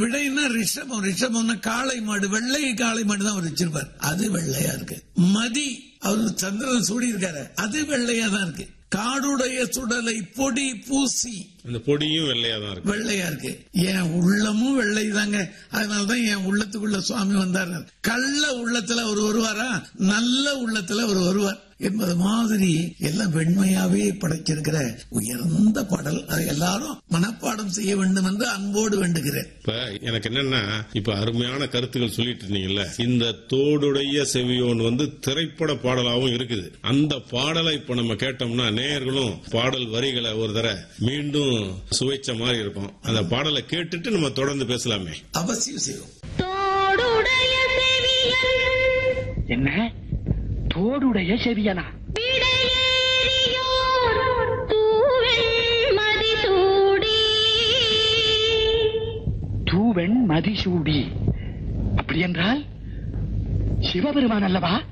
விடைன்னா ரிஷபம் ரிஷபம்னா காளை மாடு வெள்ளை காளை மாடு தான் அவர் வச்சிருப்பார் அது வெள்ளையா இருக்கு மதி அவர் சந்திரன் சூடி இருக்காரு அது வெள்ளையா தான் இருக்கு காடுடைய சுடலை பொடி பூசி அந்த பொடியும் வெள்ளையா தான் இருக்கு வெள்ளையா இருக்கு என் உள்ளமும் வெள்ளை தாங்க அதனாலதான் என் உள்ளத்துக்குள்ள சுவாமி வந்தார் கள்ள உள்ளத்துல அவர் வருவாரா நல்ல உள்ளத்துல அவர் வருவார் என்பது மாதிரி எல்லாம் வெண்மையாவே படைச்சிருக்கிற உயர்ந்த பாடல் அதை எல்லாரும் மனப்பாடம் செய்ய வேண்டும் என்று அன்போடு வேண்டுகிறேன் இப்ப எனக்கு என்னன்னா இப்ப அருமையான கருத்துக்கள் சொல்லிட்டு இருந்தீங்கல்ல இந்த தோடுடைய செவியோன் வந்து திரைப்பட பாடலாவும் இருக்குது அந்த பாடலை இப்ப நம்ம கேட்டோம்னா நேயர்களும் பாடல் வரிகளை ஒரு தர மீண்டும் சுவைச்ச மாதிரி இருக்கும் அந்த பாடலை கேட்டுட்டு நம்ம தொடர்ந்து பேசலாமே அவசியம் செய்வோம் தோடுடைய செவியன் என்ன தோடுடைய செவியனா விடையேறியோர் தூவெண் மதிசூடி தூவெண் மதிசூடி அப்படி என்றால் சிவபெருமான் அல்லவா